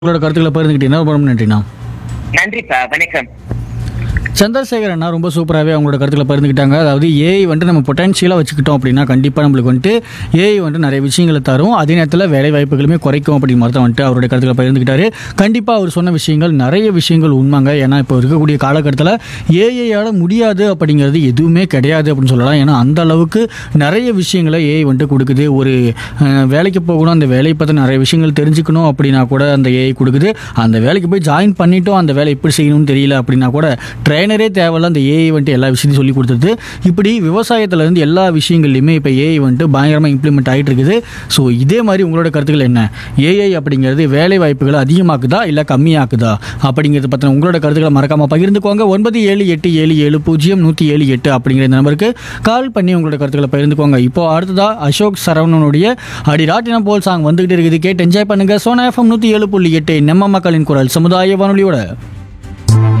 உங்களோட கருத்துக்களை பகிர்ந்துக்கிட்டீங்கன்னா ரொம்ப ரொம்ப நன்றிண்ணா நன்றிப்பா வணக்கம் சந்திரசேகர் அண்ணா ரொம்ப சூப்பராகவே அவங்களோட கருத்துக்களை பகிர்ந்துக்கிட்டாங்க அதாவது ஏஐ வந்துட்டு நம்ம பொட்டன்ஷியலாக வச்சுக்கிட்டோம் அப்படின்னா கண்டிப்பாக நம்மளுக்கு வந்துட்டு ஏஐ வந்துட்டு நிறைய விஷயங்களை தரும் அதே நேரத்தில் வேலை வாய்ப்புகளுமே குறைக்கும் அப்படிங்கிற மாதிரி தான் வந்துட்டு அவருடைய கருத்துக்களை பகிர்ந்துக்கிட்டாரு கண்டிப்பாக அவர் சொன்ன விஷயங்கள் நிறைய விஷயங்கள் உண்மைங்க ஏன்னா இப்போ இருக்கக்கூடிய காலகட்டத்தில் ஏஐயால் முடியாது அப்படிங்கிறது எதுவுமே கிடையாது அப்படின்னு சொல்லலாம் ஏன்னா அந்த அளவுக்கு நிறைய விஷயங்களை ஏஐ வந்துட்டு கொடுக்குது ஒரு அஹ், வேலைக்கு போகணும் அந்த வேலையை பற்றி நிறைய விஷயங்கள் தெரிஞ்சுக்கணும் அப்படின்னா கூட அந்த ஏஐ கொடுக்குது அந்த வேலைக்கு போய் ஜாயின் பண்ணிட்டோம் அந்த வேலை எப்படி செய்யணும்னு தெரியல அப்படின்னா கூட ட்ரைனரே தேவையில்ல அந்த ஏஐ வந்துட்டு எல்லா விஷயத்தையும் சொல்லி கொடுத்துருது இப்படி விவசாயத்துல இருந்து எல்லா விஷயங்கள்லையுமே இப்போ ஏஐ வந்துட்டு பயங்கரமாக இம்ப்ளிமெண்ட் ஆகிட்டு இருக்குது ஸோ இதே மாதிரி உங்களோட கருத்துக்கள் என்ன ஏஐ அப்படிங்கிறது வேலை வாய்ப்புகளை அதிகமாக்குதா இல்லை கம்மியாக்குதா அப்படிங்கிறத பற்றின உங்களோட கருத்துக்களை மறக்காமல் பகிர்ந்துக்கோங்க ஒன்பது ஏழு எட்டு ஏழு ஏழு பூஜ்ஜியம் நூற்றி ஏழு எட்டு அப்படிங்கிற இந்த நம்பருக்கு கால் பண்ணி உங்களோட கருத்துக்களை பகிர்ந்துக்கோங்க இப்போ அடுத்ததா அசோக் சரவணனுடைய அடி ராட்டினம் போல் சாங் வந்துகிட்டு இருக்குது கேட்டு என்ஜாய் பண்ணுங்க சோனா எஃப்எம் நூற்றி ஏழு புள்ளி எட்டு நம்ம மக்களின் குரல் சமுதாய வானொலியோட